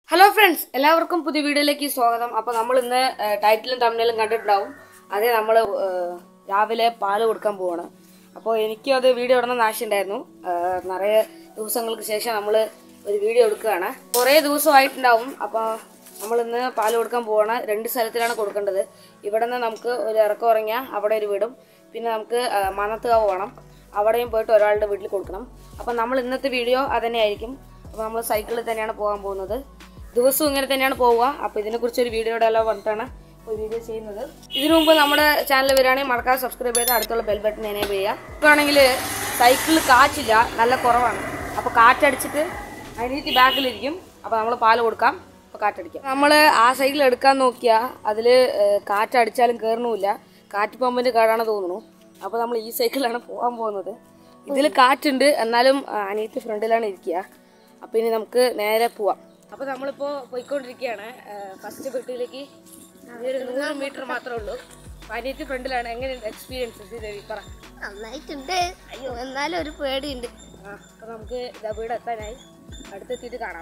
Hello friends എല്ലാവർക്കും പുതിയ വീഡിയോയിലേക്ക് സ്വാഗതം അപ്പോൾ നമ്മൾ ഇന്ന് ടൈറ്റിലും തമ്മിലും കണ്ടിട്ടുണ്ടാവും അതേ നമ്മൾ രാവിലെ പാല് കൊടുക്കാൻ പോവാണ് അപ്പോൾ എനിക്കും അത് വീഡിയോ ഇടണമെന്ന് ആശയുണ്ടായിരുന്നു ഏഹ്, നിറയെ ദിവസങ്ങൾക്ക് ശേഷം നമ്മൾ ഒരു വീഡിയോ എടുക്കുകയാണ് കുറേ ദിവസമായിട്ടുണ്ടാവും അപ്പോൾ നമ്മൾ ഇന്ന് പാല് കൊടുക്കാൻ പോവാണ് രണ്ട് സ്ഥലത്തിലാണ് കൊടുക്കേണ്ടത് ഇവിടെ നിന്ന് നമുക്ക് ഒരു ഇറക്കം ഇറങ്ങിയാൽ അവിടെ ഒരു വീടും പിന്നെ നമുക്ക് ഏഹ്, മണത്തുകാവ് പോകണം അവിടെയും പോയിട്ട് ഒരാളുടെ വീട്ടിൽ കൊടുക്കണം അപ്പം നമ്മൾ ഇന്നത്തെ വീഡിയോ അതന്നെയായിരിക്കും അപ്പോൾ നമ്മൾ സൈക്കിളിൽ തന്നെയാണ് പോകാൻ പോകുന്നത് ദിവസവും ഇങ്ങനെ തന്നെയാണ് പോവുക അപ്പോൾ ഇതിനെക്കുറിച്ച് ഒരു വീഡിയോയുടെ എല്ലാം വന്നിട്ടാണ് ഒരു വീഡിയോ ചെയ്യുന്നത് ഇതിനു മുമ്പ് നമ്മുടെ ചാനൽ വരികയാണെങ്കിൽ മറക്കാതെ സബ്സ്ക്രൈബ് ചെയ്ത് അടുത്തുള്ള ബെൽ ബട്ടൺ എനേബിൾ ചെയ്യുക ഇപ്പോൾ ആണെങ്കിൽ സൈക്കിളിൽ കാറ്റില്ല നല്ല കുറവാണ് അപ്പോൾ കാറ്റടിച്ചിട്ട് അതിനീറ്റ് ബാക്കിലിരിക്കും അപ്പോൾ നമ്മൾ പാല് കൊടുക്കാം അപ്പോൾ കാറ്റടിക്കാം നമ്മൾ ആ സൈഡിൽ എടുക്കാൻ നോക്കിയാൽ അതിൽ കാറ്റടിച്ചാലും കയറണമില്ല കാറ്റ് പമ്പിൻ്റെ കേടാണ് തോന്നുന്നു അപ്പോൾ നമ്മൾ ഈ സൈക്കിളിലാണ് പോകാൻ പോകുന്നത് ഇതിൽ കാറ്റുണ്ട് എന്നാലും ആ, അനിയത്തി ഫ്രണ്ടിലാണ് ഇരിക്കുക അപ്പോൾ ഇനി നമുക്ക് നേരെ പോവാം അപ്പോൾ നമ്മളിപ്പോൾ പോയിക്കൊണ്ടിരിക്കുകയാണ് ഫസ്റ്റ് പെട്ടിയിലേക്ക് ഒരു നൂറ് മീറ്റർ മാത്രമേ ഉള്ളൂ അപ്പോൾ അനിയത്തി ഫ്രണ്ടിലാണ് എങ്ങനെയുണ്ട് എക്സ്പീരിയൻസ് രവി പറ നന്നായിട്ടുണ്ട് അയ്യോ എന്നാലും ഒരു പേടിയുണ്ട് ആ അപ്പോൾ നമുക്ക് ഇതാ വീട് എത്താനായി അടുത്തെത്തിയിട്ട് കാണാം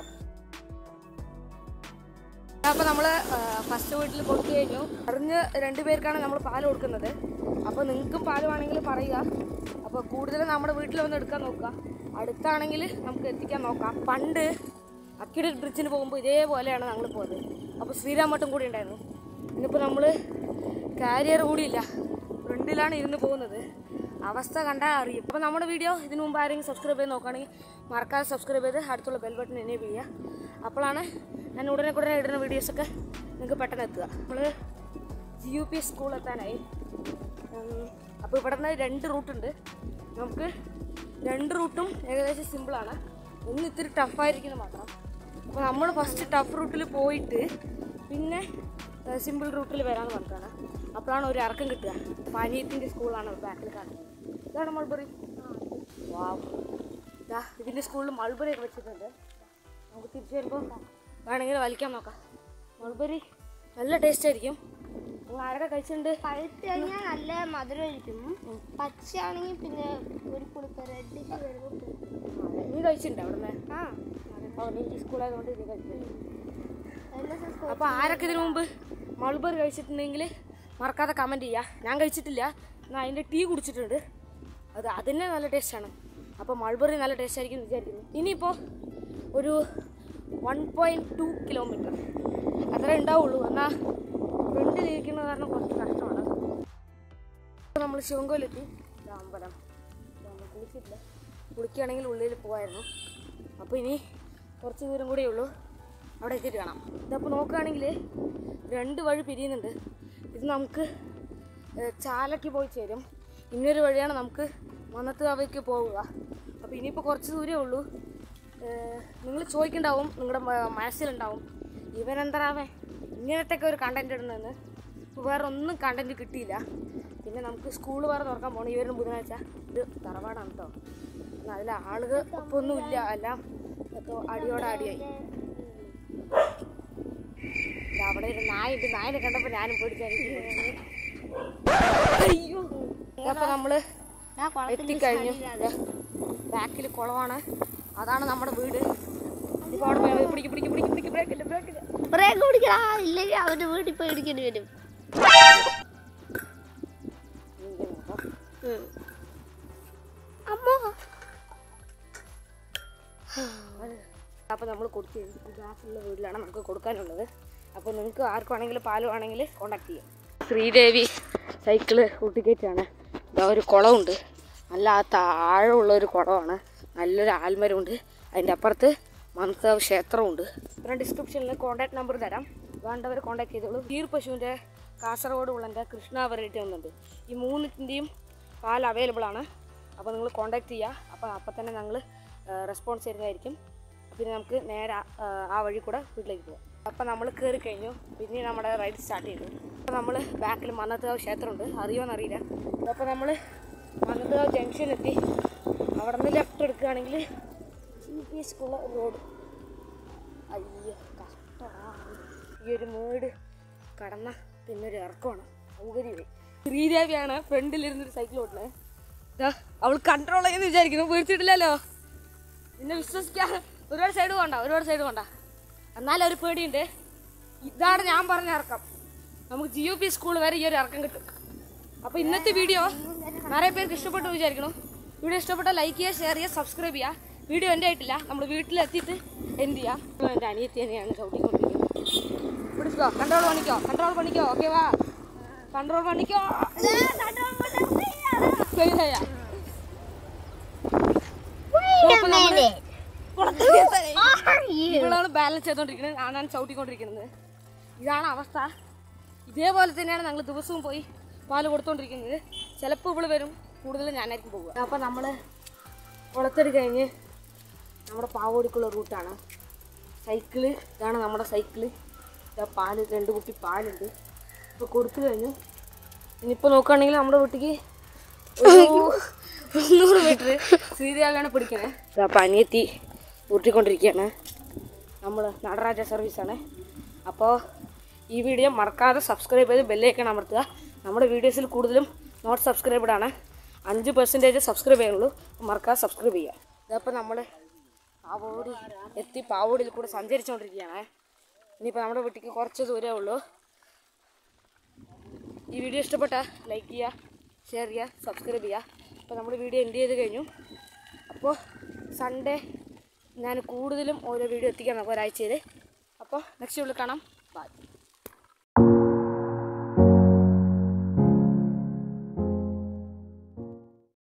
അപ്പോൾ നമ്മൾ ഫസ്റ്റ് വീട്ടിൽ കൊടുത്തു കഴിഞ്ഞു അറിഞ്ഞ് രണ്ട് പേർക്കാണ് നമ്മൾ പാൽ കൊടുക്കുന്നത് അപ്പോൾ നിങ്ങൾക്കും പാൽ വേണമെങ്കിൽ പറയുക അപ്പോൾ കൂടുതലും നമ്മുടെ വീട്ടിൽ വന്ന് എടുക്കാൻ നോക്കുക അടുത്താണെങ്കിൽ നമുക്ക് എത്തിക്കാൻ നോക്കാം പണ്ട് അക്കിടി ബ്രിഡ്ജിന് പോകുമ്പോൾ ഇതേപോലെയാണ് ഞങ്ങൾ പോയത് അപ്പോൾ ശ്രീരാമട്ടം കൂടി ഉണ്ടായിരുന്നു ഇന്നിപ്പോൾ നമ്മൾ കാരിയർ കൂടിയില്ല ഫ്രണ്ടിലാണ് ഇരുന്ന് പോകുന്നത് അവസ്ഥ കണ്ടാൽ അറിയും അപ്പോൾ നമ്മുടെ വീഡിയോ ഇതിനു മുമ്പ് ആരെങ്കിലും സബ്സ്ക്രൈബ് ചെയ്ത് നോക്കുകയാണെങ്കിൽ മറക്കാതെ സബ്സ്ക്രൈബ് ചെയ്ത് അടുത്തുള്ള ബെൽ ബട്ടൺ എനേബിൾ ചെയ്യുക അപ്പോഴാണ് ഞാൻ ഉടനെ ഉടനെ ഇടുന്ന വീഡിയോസൊക്കെ നിങ്ങൾക്ക് പെട്ടെന്ന് എത്തുക നമ്മൾ ജി യു പി സ്കൂൾ എത്താനായി അപ്പോൾ ഇവിടെ നിന്ന് രണ്ട് റൂട്ടുണ്ട് നമുക്ക് രണ്ട് റൂട്ടും ഏകദേശം സിമ്പിളാണ് ഒന്ന് ഇത്തിരി ടഫായിരിക്കുന്നത് മാത്രം അപ്പോൾ നമ്മൾ ഫസ്റ്റ് ടഫ് റൂട്ടിൽ പോയിട്ട് പിന്നെ സിമ്പിൾ റൂട്ടിൽ വരാമെന്ന് പറഞ്ഞിട്ടാണ് അപ്പോഴാണ് ഒരു ഇറക്കം കിട്ടുക പാനീയത്തിൻ്റെ സ്കൂളാണ് ബാക്കിൽ കാണുന്നത് ഇതാണ് മൾബറി വാവ് ഇതാ ഇതിൻ്റെ സ്കൂളിൽ മൾബറി ഒക്കെ വെച്ചിട്ടുണ്ട് നമുക്ക് തിരിച്ചു വരുമ്പോൾ വേണമെങ്കിൽ വലിക്കാൻ നോക്കാം മൾബറി നല്ല ടേസ്റ്റ് ആയിരിക്കും നിങ്ങൾ ആരൊക്കെ കഴിച്ചിട്ടുണ്ട് പഴുത്ത് കഴിഞ്ഞാൽ നല്ല മധുരമായിരിക്കും പച്ചയാണെങ്കിൽ പിന്നെ ഒരു പുളിപ്പ് റെഡിഷ് വരുമ്പോൾ പുളിപ്പ്. നീ കഴിച്ചിട്ടുണ്ടോ അവിടെ ആ ഓ നീ ഈ സ്കൂളായതുകൊണ്ട് നീ കഴിച്ചിട്ടുണ്ട് എല്ലാ ദിവസവും അപ്പോൾ ആരൊക്കെ ഇതിനു മുമ്പ് മൾബറി കഴിച്ചിട്ടുണ്ടെങ്കിൽ മറക്കാതെ കമൻറ്റ് ചെയ്യുക ഞാൻ കഴിച്ചിട്ടില്ല എന്നാൽ അതിൻ്റെ ടീ കുടിച്ചിട്ടുണ്ട് അത് അതിനെ നല്ല ടേസ്റ്റാണ് അപ്പോൾ മൾബറി നല്ല ടേസ്റ്റ് ആയിരിക്കും എന്ന് വിചാരിക്കുന്നു ഇനിയിപ്പോൾ ഒരു വൺ പോയിൻറ്റ് ടു കിലോമീറ്റർ അത്രേ ഉണ്ടാവുള്ളൂ എന്നാൽ ഫ്രണ്ടിലിരിക്കുന്ന കാരണം കുറച്ച് കഷ്ടമാണ് നമ്മൾ ശിവങ്കോലെത്തി ഇതാ അമ്പലം ഇതാ നമ്മൾ കുളിച്ചിട്ടില്ല കുളിക്കുകയാണെങ്കിൽ ഉള്ളിൽ പോകായിരുന്നു അപ്പോൾ ഇനി കുറച്ച് ദൂരം കൂടിയേ ഉള്ളൂ അവിടെ എത്തിയിട്ട് കാണാം ഇതപ്പോൾ നോക്കുകയാണെങ്കിൽ രണ്ട് വഴി പിരിയുന്നുണ്ട് ഇത് നമുക്ക് ഏഹ്, ചാലയ്ക്ക് പോയി ചേരും ഇന്നൊരു വഴിയാണ് നമുക്ക് മന്നത്തുകാവയ്ക്ക് പോവുക അപ്പോൾ ഇനിയിപ്പോൾ കുറച്ച് ദൂരമേ ഉള്ളൂ നിങ്ങൾ ചോദിക്കുന്നുണ്ടാവും നിങ്ങളുടെ മ- മനസ്സിലുണ്ടാവും ഇവനെന്തറാവേ ഇങ്ങനത്തെയൊക്കെ ഒരു കണ്ടന്റ് ഇടുന്നതെന്ന് ഇപ്പോൾ വേറെ ഒന്നും കണ്ടന്റ് കിട്ടിയില്ല പിന്നെ നമുക്ക് സ്കൂൾ വേറെ തുറക്കാൻ പോകണം ഈ വരുന്ന ബുധനാഴ്ച ഇത് തറവാടാണ് കേട്ടോ അതിൽ ആളുകൾ ഇപ്പോൾ ഒന്നുമില്ല എല്ലാം ഒക്കെ അടിയോടെ അടിയായി ദാ അവിടെ ഒരു നായുണ്ട് നായനെ കണ്ടപ്പോൾ ഞാനും പേടിച്ചായിരിക്കും അയ്യോ അപ്പോൾ നമ്മള് ഞാൻ കുളത്തിൽ എത്തിക്കഴിഞ്ഞു ബാക്കിൽ കുളമാണ് അതാണ് നമ്മുടെ വീട് ഇപ്പൊ അവിടെ പോയി പിടിക്ക് പിടിക്ക് പിടിക്ക് പിടിക്ക് ബ്രേക്കില്ല ബ്രേക്കില്ല ബ്രേക്ക് പിടിക്കടാ ഇല്ലെങ്കിൽ അവന്റെ വീട്ടിൽ പോയി ഇടിക്കേണ്ടി വരും അമ്മോ അപ്പോൾ നമ്മൾ കൊടുത്തു ഗ്യാസുള്ള വീട്ടിലാണ് നമുക്ക് കൊടുക്കാനുള്ളത് അപ്പോൾ നിങ്ങൾക്ക് ആർക്കുവാണെങ്കിലും പാല് വേണമെങ്കിൽ കോണ്ടാക്ട് ചെയ്യാം ശ്രീദേവി സൈക്കിള് കൂട്ടിക്കയറ്റാണ് ഇതാ ഒരു കുളമുണ്ട് നല്ല ആ താഴെയുള്ള ഒരു കുളമാണ് നല്ലൊരു ആൽമരമുണ്ട് അതിൻ്റെ അപ്പുറത്ത് മൻസാവ് ക്ഷേത്രമുണ്ട് പിന്നെ ഡിസ്ക്രിപ്ഷനിൽ കോൺടാക്ട് നമ്പർ തരാം വേണ്ടവർ കോൺടാക്ട് ചെയ്തോളൂ ഗീർ പശുവിൻ്റെ കാസർഗോഡ് ഉള്ളൻ്റെ കൃഷ്ണ വെറൈറ്റി ഒന്നുണ്ട് ഈ മൂന്നിൻ്റെയും പാൽ അവൈലബിൾ ആണ് അപ്പോൾ നിങ്ങൾ കോൺടാക്ട് ചെയ്യുക അപ്പോൾ അപ്പം തന്നെ ഞങ്ങൾ റെസ്പോൺസ് തരുന്നതായിരിക്കും പിന്നെ നമുക്ക് നേരെ ആ- ആ, ആ വഴി കൂടെ വീട്ടിലേക്ക് പോകാം അപ്പം നമ്മൾ കയറി കഴിഞ്ഞു പിന്നെ നമ്മുടെ റൈഡ് സ്റ്റാർട്ട് ചെയ്തു അപ്പോൾ നമ്മൾ ബാക്കിൽ മന്നത്തുകാവ് ക്ഷേത്രമുണ്ട് അറിയുമോയെന്നറിയില്ല അപ്പോൾ നമ്മൾ മന്നത്തുകാവ് ജംഗ്ഷൻ എത്തി അവിടെ നിന്ന് ലെഫ്റ്റ് എടുക്കുകയാണെങ്കിൽ ജി പി സ്കൂൾ റോഡ് അയ്യോ കഷ്ടമാണ് ഈ ഒരു മേട് കടന്ന പിന്നെ ഒരു ഇറക്കമാണ് സൗകര്യമായി ശ്രീദേവിയാണ് ഫ്രണ്ടിലിരുന്നൊരു സൈക്കിൾ ഓട്ടണേ ഇതാ അവൾ കൺട്രോൾ ചെയ്യുന്ന വിചാരിക്കുന്നു പേടിച്ചിട്ടില്ലല്ലോ നിന്നെ വിശ്വസിക്കാൻ ഒരുപാട് സൈഡ് കൊണ്ട ഒരുപാട് സൈഡ് കൊണ്ട എന്നാലും ഒരു പേടിയുണ്ട് ഇതാണ് ഞാൻ പറഞ്ഞ ഇറക്കം നമുക്ക് ജി യു പി സ്കൂൾ വരെ ഈ ഒരു ഇറക്കം കിട്ടും അപ്പോൾ ഇന്നത്തെ വീഡിയോ നിറയെ പേർക്ക് ഇഷ്ടപ്പെട്ടു വിചാരിക്കണം വീഡിയോ ഇഷ്ടപ്പെട്ടാൽ ലൈക്ക് ചെയ്യുക ഷെയർ ചെയ്യുക സബ്സ്ക്രൈബ് ചെയ്യുക വീഡിയോ എൻ്റെ ആയിട്ടില്ല നമ്മൾ വീട്ടിലെത്തിയിട്ട് എന്ത് ചെയ്യാം എൻ്റെ അനിയത്തി തന്നെയാണ് ചവിട്ടിക്കൊണ്ടിരിക്കുന്നത് പിടിച്ചോ കൺട്രോൾ പണിക്കോ കൺട്രോൾ പണിക്കോ ഓക്കെ വാ കൺട്രോൾ പണിക്കോ ശരിയാ അപ്പൊ നമ്മള് ഇവളാണ് ബാലൻസ് ചെയ്തോണ്ടിരിക്കുന്നത് ഞാനാണ് ചവിട്ടിക്കൊണ്ടിരിക്കുന്നത് ഇതാണ് അവസ്ഥ ഇതേപോലെ തന്നെയാണ് ഞങ്ങൾ ദിവസവും പോയി പാല് കൊടുത്തോണ്ടിരിക്കുന്നത് ചിലപ്പോൾ ഇവള് വരും കൂടുതലും ഞാനായിരിക്കും പോവുക അപ്പം നമ്മൾ കുളത്തടി കഴിഞ്ഞ് നമ്മുടെ പാവോടിക്കുള്ള റൂട്ടാണ് സൈക്കിള് ഇതാണ് നമ്മുടെ സൈക്കിള് ഇതാ പാല് രണ്ട് കുട്ടി പാലുണ്ട് ഇപ്പോൾ കൊടുത്തു കഴിഞ്ഞു ഇനിയിപ്പോൾ നോക്കുകയാണെങ്കിൽ നമ്മുടെ വീട്ടിലേക്ക് ഒരു മുന്നൂറ് മീറ്റർ ശ്രീദേവിയാണ് പിടിക്കണേ അപ്പം അനിയത്തി ഊട്ടിക്കൊണ്ടിരിക്കുകയാണ് നമ്മൾ നടരാജ സർവീസാണ് അപ്പോൾ ഈ വീഡിയോ മറക്കാതെ സബ്സ്ക്രൈബ് ചെയ്ത് ബെല്ലൈക്കൺ അമർത്തുക നമ്മുടെ വീഡിയോസിൽ കൂടുതലും നോട്ട് സബ്സ്ക്രൈബഡ് ആണ് അഞ്ച് പെർസെൻറ്റേജ് സബ്സ്ക്രൈബ് ചെയ്യുള്ളൂ മറക്കാതെ സബ്സ്ക്രൈബ് ചെയ്യുക ഇതപ്പോൾ നമ്മൾ പാവോടി എത്തി പാവോടിയിൽ കൂടെ സഞ്ചരിച്ചുകൊണ്ടിരിക്കുകയാണ് ഇനിയിപ്പോൾ നമ്മുടെ വീട്ടിലേക്ക് കുറച്ച് ദൂരമേ ഉള്ളൂ ഈ വീഡിയോ ഇഷ്ടപ്പെട്ട ലൈക്ക് ചെയ്യുക ഷെയർ ചെയ്യുക സബ്സ്ക്രൈബ് ചെയ്യുക അപ്പോൾ നമ്മുടെ വീഡിയോ എൻഡ് ചെയ്ത് കഴിഞ്ഞു അപ്പോൾ സൺഡേ ഞാൻ കൂടുതലും ഓരോ വീഡിയോ എത്തിക്കാൻ നമുക്ക് ഒരാഴ്ചയിൽ അപ്പോൾ നെക്സ്റ്റ് വീഡിയോ കാണാം ബൈ